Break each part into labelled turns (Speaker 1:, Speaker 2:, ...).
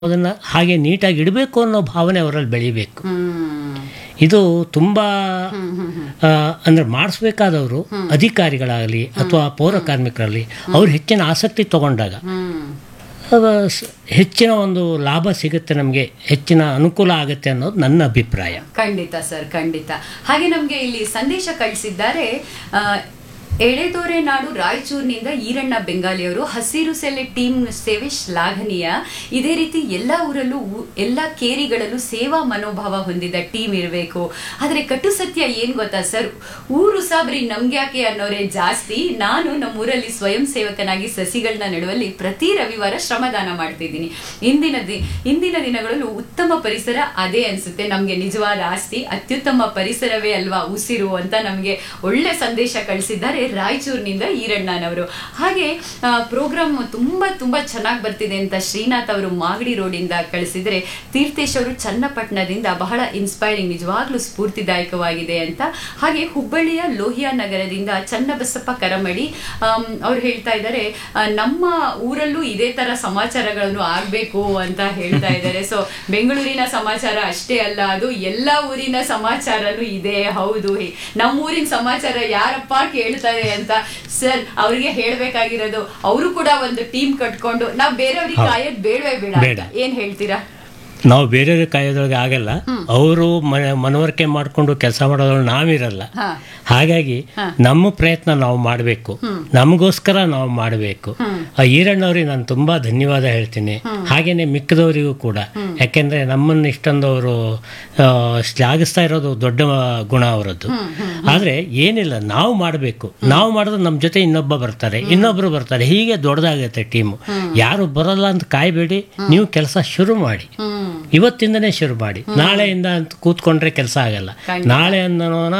Speaker 1: ಅದನ್ನು ಹಾಗೆ ನೀಟಾಗಿ ಇಡಬೇಕು ಅನ್ನೋ ಭಾವನೆ ಅವರಲ್ಲಿ ಬೆಳಿಬೇಕು
Speaker 2: ಹ್ಮ್
Speaker 1: ಇದು ತುಂಬ
Speaker 2: ಹ್ಮ್ ಹ್ಮ್ ಹ್ಮ್
Speaker 1: ಅಂದರೆ ಮಾಡಿಸ್ಬೇಕಾದವರು ಅಧಿಕಾರಿಗಳಾಗಲಿ ಅಥವಾ ಪೌರ ಕಾರ್ಮಿಕರಲ್ಲಿ ಅವ್ರು ಹೆಚ್ಚಿನ ಆಸಕ್ತಿ ತಗೊಂಡಾಗ
Speaker 2: ಹ್ಮ್
Speaker 1: ಅವ ಸ್- ಹೆಚ್ಚಿನ ಒಂದು ಲಾಭ ಸಿಗುತ್ತೆ ನಮಗೆ ಹೆಚ್ಚಿನ ಅನುಕೂಲ ಆಗುತ್ತೆ ಅನ್ನೋದು ನನ್ನ ಅಭಿಪ್ರಾಯ
Speaker 2: ಖಂಡಿತ ಸರ್ ಖಂಡಿತ ಹಾಗೆ ನಮ್ಗೆ ಇಲ್ಲಿ ಸಂದೇಶ ಕಳಿಸಿದ್ದಾರೆ ಆ, ಎಳೆದೋರೆ ನಾಡು ರಾಯಚೂರಿನಿಂದ ಈರಣ್ಣ ಬೆಂಗಾಲಿಯವರು ಹಸಿರು ಸೆಲೆ ಟೀಮ್ ಸೇವೆ ಶ್ಲಾಘನೀಯ ಇದೇ ರೀತಿ ಎಲ್ಲ ಊರಲ್ಲೂ ಊ- ಎಲ್ಲ ಕೇರಿಗಳಲ್ಲೂ ಸೇವಾ ಮನೋಭಾವ ಹೊಂದಿದ ಟೀಮ್ ಇರಬೇಕು ಆದ್ರೆ ಕಟು ಸತ್ಯ ಏನ್ ಗೊತ್ತಾ ಸರ್ ಊರು ಸಾಬ್ರಿ ನಮ್ಗ್ಯಾಕೆ ಅನ್ನೋರೇ ಜಾಸ್ತಿ ನಾನು ನಮ್ಮೂರಲ್ಲಿ ಸ್ವಯಂ ಸೇವಕನಾಗಿ ಸಸಿಗಳನ್ನ ನೆಡುವಲ್ಲಿ ಪ್ರತಿ ರವಿವಾರ ಶ್ರಮದಾನ ಮಾಡ್ತಿದ್ದೀನಿ ಇಂದಿನ ದಿ ಇಂದಿನ ದಿನಗಳಲ್ಲೂ ಉತ್ತಮ ಪರಿಸರ ಅದೇ ಅನ್ಸುತ್ತೆ ನಮ್ಗೆ ನಿಜವಾದ ಆಸ್ತಿ ಅತ್ಯುತ್ತಮ ಪರಿಸರವೇ ಅಲ್ವಾ ಉಸಿರು ಅಂತ ನಮ್ಗೆ ಒಳ್ಳೆ ಸಂದೇಶ ಕಳಿಸಿದ್ದಾರೆ ರಾಯಚೂರಿನಿಂದ ಈರಣ್ಣನವರು ಹಾಗೆ ಪ್ರೋಗ್ರಾಮ್ ತುಂಬಾ ತುಂಬಾ ಚೆನ್ನಾಗಿ ಬರ್ತಿದೆ ಅಂತ ಶ್ರೀನಾಥ್ ಅವರು ಮಾಗಡಿ ರೋಡಿಂದ ಕಳಿಸಿದ್ರೆ ತೀರ್ಥೇಶ್ ಅವರು ಚನ್ನಪಟ್ಟಣದಿಂದ ಬಹಳ ಇನ್ಸ್ಪೈರಿಂಗ್ ನಿಜವಾಗ್ಲೂ ಸ್ಫೂರ್ತಿದಾಯಕವಾಗಿದೆ ಅಂತ ಹಾಗೆ ಹುಬ್ಬಳ್ಳಿಯ ಲೋಹಿಯಾ ನಗರದಿಂದ ಚನ್ನಬಸಪ್ಪ ಕರಮಡಿ ಆಮ್, ಅವ್ರು ಹೇಳ್ತಾ ಇದ್ದಾರೆ ಆ, ನಮ್ಮ ಊರಲ್ಲೂ ಇದೇ ತರ ಸಮಾಚಾರಗಳನ್ನು ಆಗ್ಬೇಕು ಅಂತ ಹೇಳ್ತಾ ಇದ್ದಾರೆ ಸೊ ಬೆಂಗಳೂರಿನ ಸಮಾಚಾರ ಅಷ್ಟೇ ಅಲ್ಲ ಅದು ಎಲ್ಲಾ ಊರಿನ ಸಮಾಚಾರನೂ ಇದೆ ಹೌದು ಹೇ- ನಮ್ಮ ಊರಿನ ಸಮಾಚಾರ ಯಾರಪ್ಪ ಕೇಳ್ತಾರೆ ಅಂತ ಸರ್ ಅವ್ರಿಗೆ ಹೇಳ್ಬೇಕಾಗಿರೋದು ಅವರು ಕೂಡ ಒಂದು ಟೀಮ್ ಕಟ್ಕೊಂಡು ನಾವ್ ಬೇರೆಯವ್ರಿಗೆ
Speaker 1: ಹೌದು.
Speaker 2: ಕಾಯೋದ್ ಬೇಡವೇ ಬೇಡ
Speaker 1: ಬೇಡ.
Speaker 2: ಅಂತ. ಏನ್ ಹೇಳ್ತೀರಾ
Speaker 1: ನಾವು ಬೇರೆಯವ್ರ ಕಾಯೋದ್ರೊಳಗೆ ಆಗಲ್ಲ ಅವರು ಮನೆ ಮನವರಿಕೆ ಮಾಡಿಕೊಂಡು ಕೆಲಸ ಮಾಡೋದ್ರೊಳಗೆ ನಾವಿರಲ್ಲ
Speaker 2: ಹಾ
Speaker 1: ಹಾಗಾಗಿ ನಮ್ಮ ಪ್ರಯತ್ನ ನಾವು ಮಾಡಬೇಕು ನಮಗೋಸ್ಕರ ನಾವು ಮಾಡಬೇಕು ಆ ಈರಣ್ಣವ್ರಿಗೆ ನಾನು ತುಂಬ ಧನ್ಯವಾದ ಹೇಳ್ತೀನಿ ಹಾಗೇನೆ ಮಿಕ್ಕದವರಿಗೂ ಕೂಡ ಯಾಕೆಂದರೆ ನಮ್ಮನ್ನು ಇಷ್ಟೊಂದು ಅವರು ಆ, ಶ್ಲಾಘಿಸ್ತಾ ಇರೋದು ದೊಡ್ಡ ಗುಣ ಅವರದ್ದು ಆದರೆ ಏನಿಲ್ಲ ನಾವು ಮಾಡಬೇಕು ನಾವು ಮಾಡಿದ್ರೆ ನಮ್ಮ ಜೊತೆ ಇನ್ನೊಬ್ಬ ಬರ್ತಾರೆ ಇನ್ನೊಬ್ಬರು ಬರ್ತಾರೆ ಹೀಗೆ ದೊಡ್ಡದಾಗುತ್ತೆ ಟೀಮು ಯಾರು ಬರಲ್ಲ ಅಂತ ಕಾಯಬೇಡಿ ನೀವು ಕೆಲಸ ಶುರು ಮಾಡಿ
Speaker 2: ಹ್ಮ್
Speaker 1: ಇವತ್ತಿಂದನೇ ಶುರು ಮಾಡಿ ನಾಳೆಯಿಂದ ಅಂತ ಕೂತ್ಕೊಂಡ್ರೆ ಕೆಲಸ ಆಗಲ್ಲ
Speaker 2: ಖಂಡಿತ.
Speaker 1: ನಾಳೆ ಅನ್ನೋನ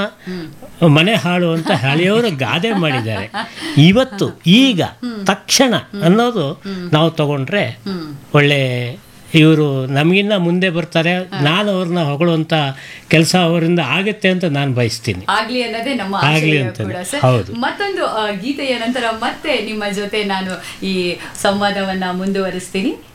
Speaker 1: ಮನೆ ಹಾಳು ಅಂತ ಹಳೆಯವರು ಗಾದೆ ಮಾಡಿದ್ದಾರೆ ಇವತ್ತು ಈಗ ತಕ್ಷಣ ಅನ್ನೋದು ನಾವು ತಗೊಂಡ್ರೆ ಒಳ್ಳೆ ಇವರು ನಮಗಿನ್ನ ಮುಂದೆ ಬರ್ತಾರೆ ನಾನು ಅವ್ರನ್ನ ಹೊಗಳುವಂತ ಕೆಲಸ ಅವರಿಂದ ಆಗುತ್ತೆ ಅಂತ ನಾನು ಬಯಸ್ತೀನಿ
Speaker 2: ಆಗ್ಲಿ ಅನ್ನೋದೇ ನಮ್ಮ
Speaker 1: ಆಗ್ಲಿ
Speaker 2: ಆಶಯ
Speaker 1: ಅಂತಾನೆ.
Speaker 2: ಕೂಡ ಸರ್
Speaker 1: ಹೌದು.
Speaker 2: ಮತ್ತೊಂದು ಆ, ಗೀತೆಯ ನಂತರ ಮತ್ತೆ ನಿಮ್ಮ ಜೊತೆ ನಾನು ಈ ಸಂವಾದವನ್ನ ಮುಂದುವರಿಸ್ತೀನಿ